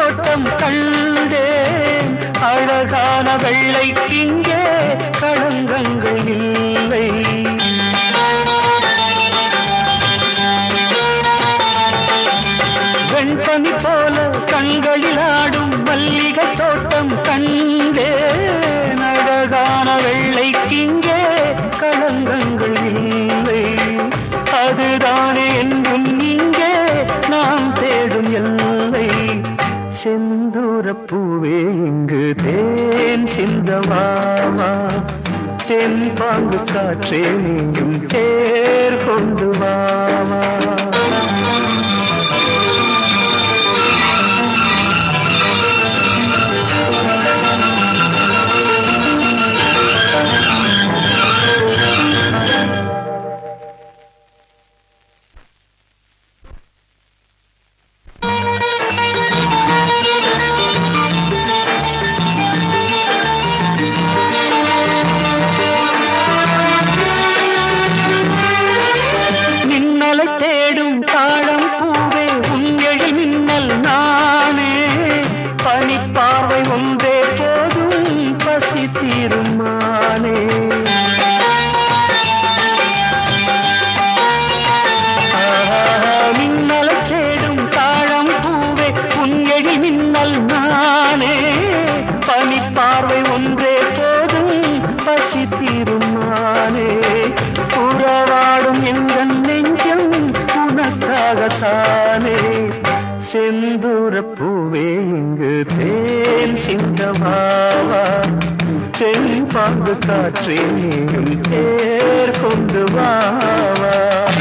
தோட்டம் கண்டேன் அழகான வெள்ளை இங்கே களங்கங்கள் இல்லை வெண்பனி போல கண்களில் ஆடும் மல்லிகை தோட்டம் கண்டேன் அழகான வெள்ளைக்கிங்கே களங்கங்கள் இல்லை அதுதானே என்றும் இங்கே நாம் தேடும் எல்லை செந்தூர பூவே இங்கு தேன் சிந்தவாமா தென் பாங்கு காற்றே நீயும் தேர் கொண்டு வாமா மின்னலை தேடும் தாழம் பூவே உங்கள் மின்னல் நானே பனிப்பாவை ஒன்றே போதும் பசி தீருமானே மின்னலை தேடும் தாழம் பூவே உங்கள் மின்னல் நானே பனிப்பார்வை ஒன்றே போதும் பசி தீருமானே உறவாடும் எங்கள் நெஞ்சம் உனக்காகத்தானே செந்தூர பூவே இங்கு தேன் சிந்தமாவா தென் பாம்பு காற்றே நீயும் தேர் கொண்டு வாவா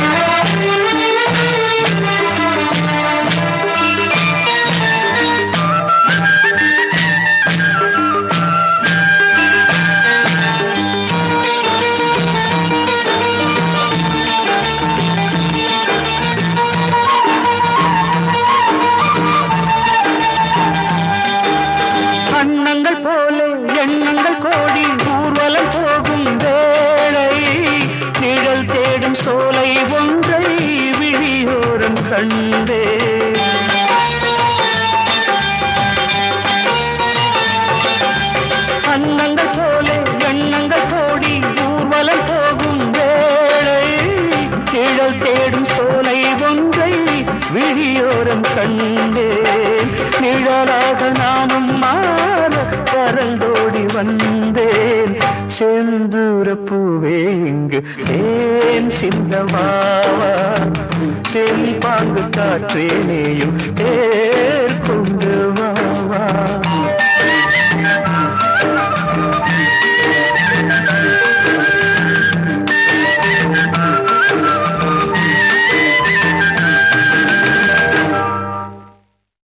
அன்னங்கள் போல எண்ணங்கள் கோடி ஊர்வலம் போகும் வேளை நிழல் தேடும் சோலை ஒன்றை விழியோரம் கண்டே அன்னங்கள் போல எண்ணங்கள் கோடி ஊர்வலம் போகும் வேளை நிழல் தேடும் சோலை ஒன்றை விழியோரம் கண்டேன் நிழலாக நானும் மாற பறந்தோடி வந்தேன் செந்தூர பூவே இங்கு தேன் சிந்தமாவா தென் பாங்கு காற்றே நீயும் தேர்